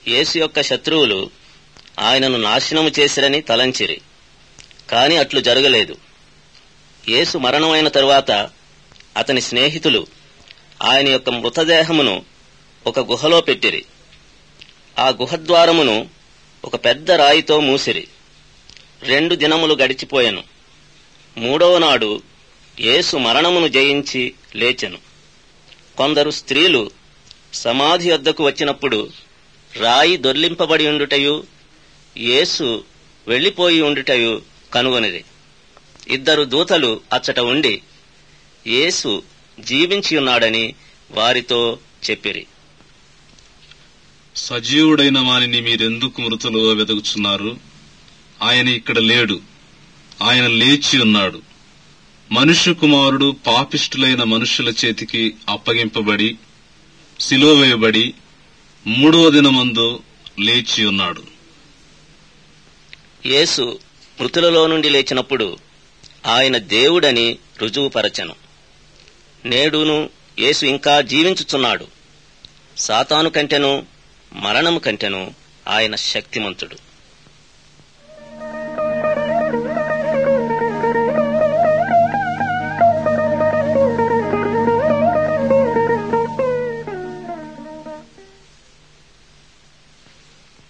యేసు యొక్క శత్రువులు ఆయనను నాశనము చేసిరని తలంచిరి కాని అట్లు జరగలేదు యేసు మరణమైన తరువాత అతని స్నేహితులు ఆయన యొక్క మృతదేహమును ఒక గుహలో పెట్టిరి ఆ గుహద్వారమును ఒక పెద్ద రాయితో మూసిరి రెండు దినములు గడిచిపోయెను మూడవ నాడు యేసు మరణమును జయించి లేచెను కొందరు స్త్రీలు సమాధి వద్దకు వచ్చినప్పుడు రాయి దొర్లింపబడి ఉండుటయు యేసు వెళ్లిపోయి ఉండుటయు కనుగొనిది ఇద్దరు దూతలు అచ్చట ఉండి యేసు జీవించి ఉన్నాడని వారితో చెప్పిరి సజీవుడైన వానిని మీరెందుకు మృతులో వెతుకుచున్నారు ఆయన ఇక్కడ లేడు ఆయన లేచి ఉన్నాడు మనుష్య కుమారుడు పాపిష్టులైన మనుషుల చేతికి అప్పగింపబడి సిలువ వేయబడి మూడవ దినమందు లేచి ఉన్నాడు యేసు మృతులలో నుండి లేచినప్పుడు ఆయన దేవుడని రుజువుపరచెను నేడును యేసు ఇంకా జీవించుచున్నాడు సాతాను కంటెను మరణము కంటెను ఆయన శక్తిమంతుడు